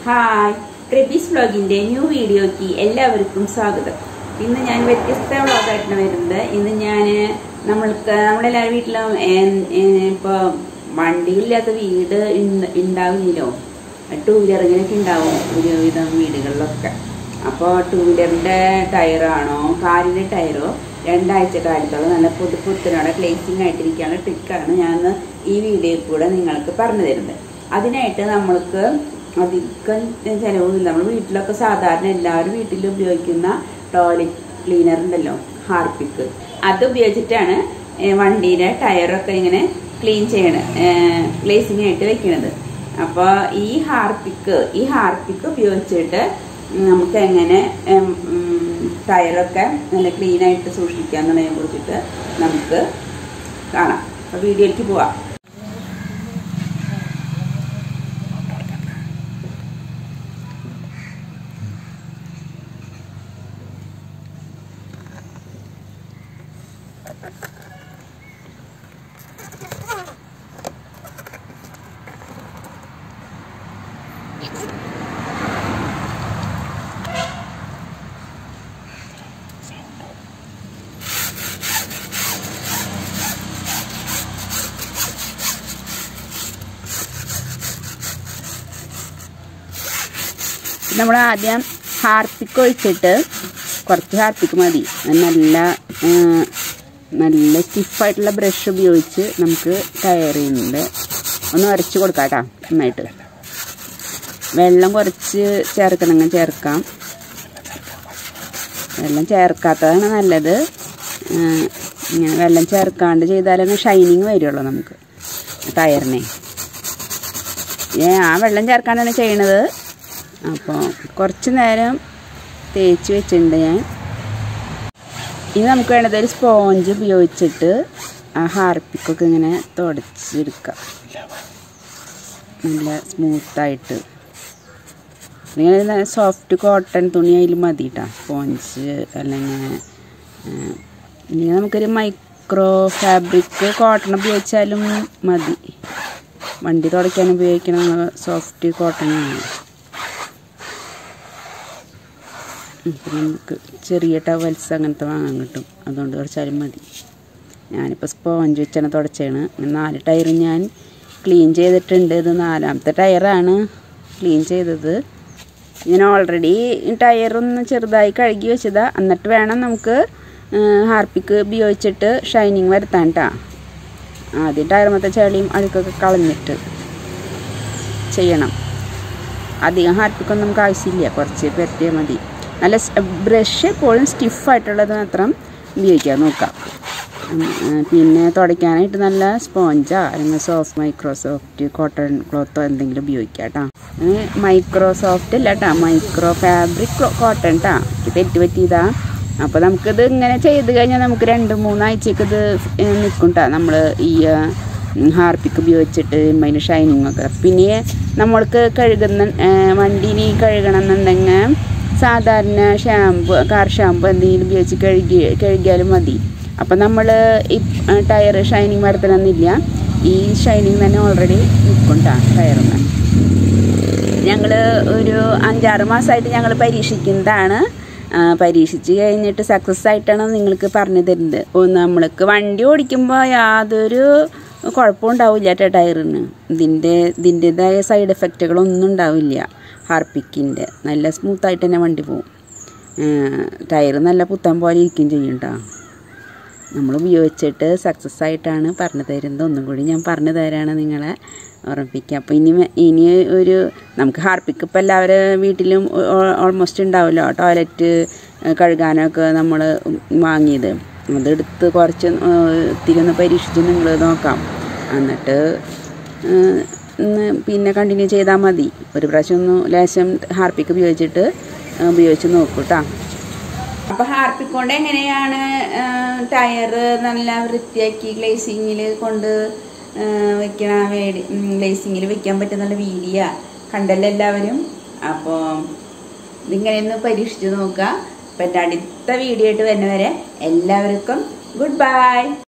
hi ക്രെബീസ് വ്ളോഗിന്റെ new വീഡിയോയ്ക്ക് എല്ലാവർക്കും സ്വാഗതം ഇന്ന് ഞാൻ വ്യത്യസ്ത വ്ളോഗായിട്ടാണ് വരുന്നത് ഇന്ന് ഞാൻ നമ്മൾക്ക് നമ്മളെല്ലാവരും വീട്ടിലും ഇപ്പോൾ വണ്ടിയില്ലാത്ത വീട് ഇണ്ട- ഉണ്ടാവില്ലല്ലോ ടൂ വീലർ ഇങ്ങനെയൊക്കെ ഉണ്ടാവും ഒരുവിധം വീടുകളിലൊക്കെ അപ്പോൾ ടൂ വീലറിൻ്റെ ടയറാണോ കാറിൻ്റെ ടയറോ രണ്ടാഴ്ച കാലത്തോളം നല്ല പുതു പുത്തനോടെ ക്ലേസിങ് ആയിട്ടിരിക്കാനുള്ള ട്രിക്കാണ് ഞാൻ ഈ വീഡിയോയിൽ കൂടെ നിങ്ങൾക്ക് പറഞ്ഞു തരുന്നത് അതിനായിട്ട് നമ്മൾക്ക് അധികം ചിലവൊന്നുമില്ല നമ്മൾ വീട്ടിലൊക്കെ സാധാരണ എല്ലാവരും വീട്ടിൽ ഉപയോഗിക്കുന്ന ടോയ്ലറ്റ് ക്ലീനർ ഉണ്ടല്ലോ ഹാർപ്പിക്ക് അത് ഉപയോഗിച്ചിട്ടാണ് ഏ, വണ്ടിയുടെ ടയറൊക്കെ ഇങ്ങനെ ക്ലീൻ ചെയ്യണ ഗ്ലേസിങ് ആയിട്ട് വെക്കണത് അപ്പോൾ ഈ ഹാർപ്പിക്ക് ഈ ഹാർപ്പിക്ക് ഉപയോഗിച്ചിട്ട് നമുക്ക് എങ്ങനെ ഉം, ഉം, ടയറൊക്കെ നല്ല ക്ലീൻ ആയിട്ട് സൂക്ഷിക്കാന്നുള്ളതിനെ കുറിച്ചിട്ട് നമുക്ക് കാണാം അപ്പോൾ വീഡിയോയിലേക്ക് പോവാം നമ്മൾ ആദ്യം ഹാർപ്പിക്ക് ഒഴിച്ചിട്ട് കുറച്ച് ഹാർപ്പിക്ക് മതി അത് നല്ല ആ, നല്ല സ്റ്റിഫായിട്ടുള്ള ബ്രഷ് ഉപയോഗിച്ച് നമുക്ക് ടയറിൻ്റെ ഒന്ന് ഉരച്ച് കൊടുക്കാം കേട്ടോ നന്നായിട്ട് വെള്ളം കുറച്ച് ചേർക്കണമെങ്കിൽ ചേർക്കാം വെള്ളം ചേർക്കാത്തതാണ് നല്ലത് ആ, ഇങ്ങനെ വെള്ളം ചേർക്കാണ്ട് ചെയ്താലാണ് ഷൈനിങ് വരുള്ളൂ നമുക്ക് ടയറിനെ ഏ ആ വെള്ളം ചേർക്കാണ്ടാണ് ചെയ്യണത് അപ്പോൾ കുറച്ച് നേരം തേച്ച് വെച്ചിട്ടുണ്ട് ഞാൻ ഇനി നമുക്ക് വേണ്ടത് ഒരു സ്പോഞ്ച് ഉപയോഗിച്ചിട്ട് ആ ഹാർപ്പിക്കൊക്കെ ഇങ്ങനെ തുടച്ചെടുക്കാം നല്ല സ്മൂത്തായിട്ട് അല്ലെങ്കിൽ സോഫ്റ്റ് കോട്ടൺ തുണി അതിൽ മതി കേട്ടോ സ്പോഞ്ച് അല്ലെങ്കിൽ ഇല്ലെങ്കിൽ നമുക്കൊരു മൈക്രോ ഫാബ്രിക് കോട്ടൺ ഉപയോഗിച്ചാലും മതി വണ്ടി തുടയ്ക്കാൻ ഉപയോഗിക്കണ സോഫ്റ്റ് കോട്ടണാണ് പിന്നെ നമുക്ക് ചെറിയ ടവൽസ് അങ്ങനത്തെ വാങ്ങാൻ കിട്ടും അതുകൊണ്ട് കുറച്ചാലും മതി ഞാനിപ്പോൾ സ്പോഞ്ച് വെച്ചാണ് തുടച്ചാണ് നാല് ടയറും ഞാൻ ക്ലീൻ ചെയ്തിട്ടുണ്ട് ഇത് നാലാമത്തെ ടയറാണ് ക്ലീൻ ചെയ്തത് ഞാൻ ഓൾറെഡി ടയറൊന്ന് ചെറുതായി കഴുകി വെച്ചതാ എന്നിട്ട് വേണം നമുക്ക് ഹാർപ്പിക്ക് ഉപയോഗിച്ചിട്ട് ഷൈനിങ് വരുത്താൻ കേട്ടോ ആദ്യം ടയറുമത്തെ ചെളിയും അഴുക്കൊക്കെ കളഞ്ഞിട്ട് ചെയ്യണം അധികം ഹാർപ്പിക്കൊന്നും നമുക്ക് ആവശ്യമില്ല കുറച്ച് പരത്തിയാൽ മതി നല്ല ബ്രഷ് എപ്പോഴും സ്റ്റിഫായിട്ടുള്ളത് മാത്രം ഉപയോഗിക്കാൻ നോക്കാം ഉം, ആ, പിന്നെ തുടയ്ക്കാനായിട്ട് നല്ല സ്പോഞ്ചാ അല്ലെങ്കിൽ സോഫ്റ്റ് മൈക്രോസോഫ്റ്റ് കോട്ടൺ ക്ലോത്തോ എന്തെങ്കിലും ഉപയോഗിക്കാം കേട്ടോ മൈക്രോസോഫ്റ്റ് അല്ല കേട്ടോ മൈക്രോ ഫാബ്രിക് കോട്ടൺ കേട്ടോ തെറ്റ് പറ്റിയതാ അപ്പോൾ നമുക്കിത് ഇങ്ങനെ ചെയ്ത് കഴിഞ്ഞാൽ നമുക്ക് രണ്ട് മൂന്നാഴ്ചക്ക് ഇത് നിൽക്കും കേട്ടോ നമ്മൾ ഈ ആ, ഹാർപ്പിക്ക് ഉപയോഗിച്ചിട്ട് അതിന് ഷൈനിങ് ഒക്കെ പിന്നെ നമ്മൾക്ക് കഴുകുന്ന ആ, വണ്ടീനെ കഴുകണം എന്നുണ്ടെങ്കിൽ സാധാരണ ഷാമ്പു കാർ ഷാമ്പു എന്തെങ്കിലും ഉപയോഗിച്ച് കഴുകി കഴുകിയാലും മതി അപ്പം നമ്മൾ ഈ ടയർ ഷൈനിങ് വരുത്തണമെന്നില്ല ഈ ഷൈനിങ് തന്നെ ഓൾറെഡി നിൽക്കും കേട്ടോ ടയറിന് ഞങ്ങൾ ഒരു അഞ്ചാറ് മാസമായിട്ട് ഞങ്ങൾ പരീക്ഷിക്കുന്നതാണ് ആ, പരീക്ഷിച്ച് കഴിഞ്ഞിട്ട് സക്സസ് ആയിട്ടാണ് നിങ്ങൾക്ക് പറഞ്ഞു തരുന്നത് ഓ, നമ്മൾക്ക് വണ്ടി ഓടിക്കുമ്പോൾ യാതൊരു കുഴപ്പവും ഉണ്ടാവില്ല കേട്ടോ ടയറിന് ഇതിൻ്റെ ഇതിൻ്റെതായ സൈഡ് എഫക്റ്റുകളൊന്നും ഉണ്ടാവില്ല ഹാർപ്പിക്കിൻ്റെ നല്ല സ്മൂത്തായിട്ട് തന്നെ വണ്ടി പോകും ടയർ നല്ല പുത്തൻ പോലെ ഇരിക്കും ചെയ്യും കേട്ടോ നമ്മൾ ഉപയോഗിച്ചിട്ട് സക്സസ് ആയിട്ടാണ് പറഞ്ഞു തരുന്നത് ഒന്നും കൂടി ഞാൻ പറഞ്ഞു തരാണ് നിങ്ങളെ ഓർമ്മിപ്പിക്കുക അപ്പോൾ ഇനി വേ- ഇനി ഒരു നമുക്ക് ഹാർപ്പിക്ക് ഇപ്പോൾ എല്ലാവരും വീട്ടിലും ഓൾമോസ്റ്റ് ഉണ്ടാവുമല്ലോ ടോയ്ലറ്റ് കഴുകാനൊക്കെ നമ്മൾ വാങ്ങിയത് അതെടുത്ത് കുറച്ച് ഇത്തിരി ഒന്ന് പരീക്ഷിച്ച് നിങ്ങൾ നോക്കാം എന്നിട്ട് ഏഹ്, ഒന്ന് പിന്നെ കണ്ടിന്യൂ ചെയ്താൽ മതി ഒരു പ്രാവശ്യം ഒന്ന് ലേശം ഹാർപ്പിക്ക് ഉപയോഗിച്ചിട്ട് ഏഹ്, ഉപയോഗിച്ച് നോക്കൂ കേട്ടോ അപ്പൊ ഹാർപ്പിക് കൊണ്ട് എങ്ങനെയാണ് ടയർ നല്ല വൃത്തിയാക്കി ഗ്ലേസിങ്ങിൽ കൊണ്ട് ആ, വെക്കണ വേടി ഗ്ലേസിങ്ങിൽ വെക്കാൻ പറ്റുന്ന വീഡിയോ കണ്ടല്ലോ എല്ലാവരും അപ്പോൾ ഇതിങ്ങനെ ഒന്ന് പരീക്ഷിച്ച് നോക്കുക അപ്പം എൻ്റെ അടുത്ത വീഡിയോ ആയിട്ട് വരുന്നവരെ എല്ലാവർക്കും ഗുഡ് ബൈ